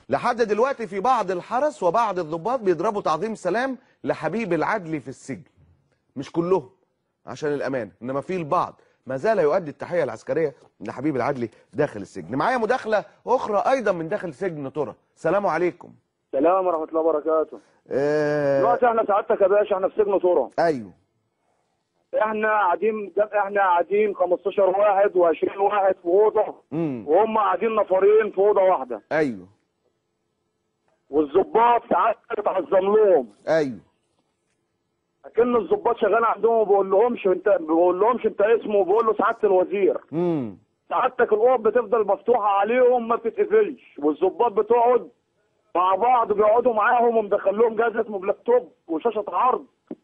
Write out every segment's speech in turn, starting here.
لحد دلوقتي في بعض الحرس وبعض الضباط بيضربوا تعظيم سلام لحبيب العدلي في السجن مش كلهم عشان الأمان إنما في البعض ما زال يؤدي التحية العسكرية لحبيب العدلي داخل السجن معايا مداخلة أخرى أيضا من داخل سجن ترى سلام عليكم السلام ورحمة الله وبركاته آه دلوقتي احنا سعادتك يا باشا احنا في سجن طورة أيوه احنا قاعدين احنا قاعدين 15 واحد و20 واحد في اوضه امم وهم قاعدين نفرين في اوضه واحده أيوه والظباط ساعات بتعظم لهم أيوه لكن الظباط شغال عندهم ما بقول لهمش انت ما بقول لهمش انت اسمه بقول له سعاده الوزير امم سعادتك الاوض بتفضل مفتوحه عليهم ما بتتقفلش والظباط بتقعد مع بعض بيقعدوا معاهم ومدخل لهم جهاز اسمه بلاك توب وشاشه عرض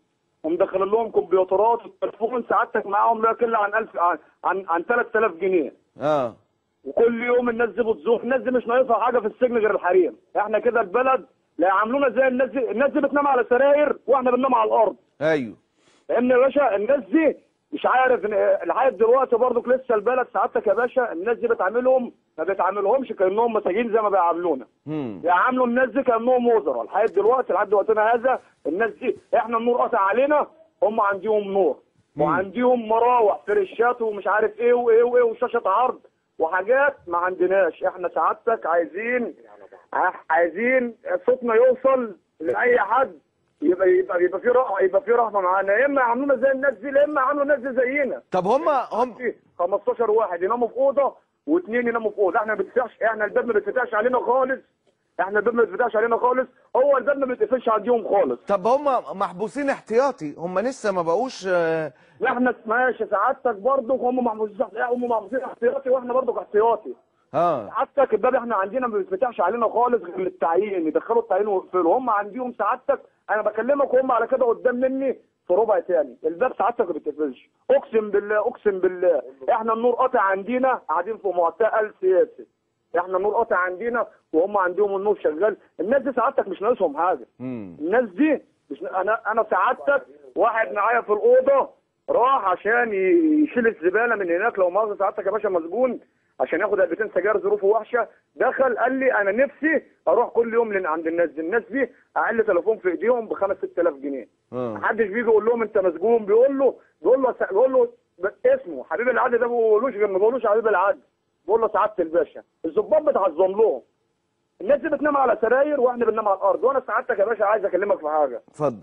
ومدخل لهم كمبيوترات والتليفون سعادتك معاهم لا يقل عن 1000 عن عن, عن 3000 جنيه اه وكل يوم الناس دي بتزوح الناس دي مش ناقصها حاجه في السجن غير الحريم احنا كده البلد لا يعاملونا زي الناس دي الناس دي بتنام على سراير واحنا بننام على الارض ايوه لان يا باشا الناس دي مش عارف إن- لحد دلوقتي برضك لسه البلد سعادتك يا باشا الناس دي بتعاملهم ما بتعاملهمش كانهم مساجين زي ما بيعاملونا امم بيعاملوا الناس دي كانهم وزراء لحد دلوقتي لحد وقتنا هذا الناس دي احنا النور قطع علينا هم عندهم نور وعندهم مراوح فرشات ومش عارف ايه وايه وايه وشاشه عرض وحاجات ما عندناش احنا سعادتك عايزين ع- عايزين صوتنا يوصل لاي حد يبقى يبقى يبقى في رحمه يبقى في رحمه معانا يا اما يعاملونا زي الناس دي يا اما يعاملوا الناس دي زينا طب هم هم في 15 واحد يناموا في اوضه واثنين يناموا في اوضه احنا ما بنفتحش احنا الباب ما بيتفتحش علينا خالص احنا الباب ما بيتفتحش علينا خالص هو الباب ما بيتقفلش عندهم خالص طب هم محبوسين احتياطي هم لسه ما بقوش آه، لا احنا ماشي سعادتك برضه هم محبوسين هم محبوسين احتياطي واحنا برضه احتياطي اه سعادتك الباب احنا عندنا ما بيتفتحش علينا خالص غير للتعيين يدخلوا التعيين ويقفلوا هم عندهم سعادتك انا بكلمك وهم على كده قدام مني في ربع تاني الباب سعادتك ما بيتقفلش اقسم بالله اقسم بالله احنا النور قاطع عندنا قاعدين في معتقل سياسي احنا النور قاطع عندنا وهم عندهم النور شغال الناس دي سعادتك مش ناقصهم حاجه امم الناس دي مش انا انا سعادتك واحد معايا في الاوضه راح عشان ي- يشيل الزباله من هناك لو مؤاخذه سعادتك يا باشا مسجون عشان ياخد علبتين سجاير ظروفه وحشه دخل قال لي انا نفسي اروح كل يوم لن عند الناس دي الناس دي اقل تليفون في ايديهم ب 5 6000 جنيه اه محدش بيجي يقول لهم انت مسجون بيقول له بيقول له بيقول له اسمه حبيب العدل ده ما بيقولوش غير ما بيقولوش حبيب العدل بيقول له سعاده الباشا الظباط بتعظم لهم الناس دي بتنام على سراير واحنا بننام على الارض وانا سعادتك يا باشا عايز اكلمك في حاجه اتفضل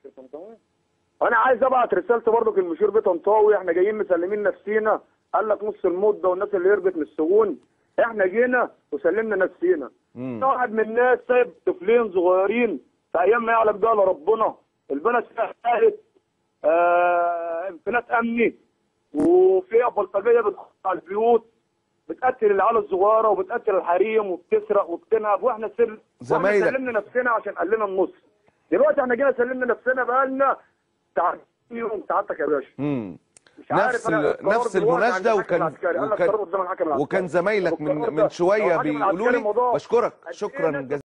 انا عايز ابعت رسالتي برضك المشير بيه طنطاوي احنا جايين مسلمين نفسينا قال لك نص المده والناس اللي هربت من السجون احنا جينا وسلمنا نفسينا مم. واحد من الناس سايب طفلين صغيرين في ايام ما يعلم بقى الا ربنا البلد فيها حاله آه انفلات امني وفيها بلطجيه بتخش على البيوت بتقتل العيال الصغيره وبتقتل الحريم وبتسرق وبتنهب واحنا سر زمايلك. واحنا سلمنا نفسنا عشان قال لنا النص دلوقتي احنا جينا سلمنا نفسنا بقى لنا بتاع يوم ساعتك يا باشا امم مش عارف نفس أنا ال- القرار نفس دلوقتي عند المناشده الحاكم وكان العسكري. قال لك وكان قرار قدام الحاكم العسكري. وكان زمايلك من القرار من ده- شويه لو الحاكم بيقولوا العسكري لي الموضوع- بشكرك قد إيه شكرا ناس جزيلا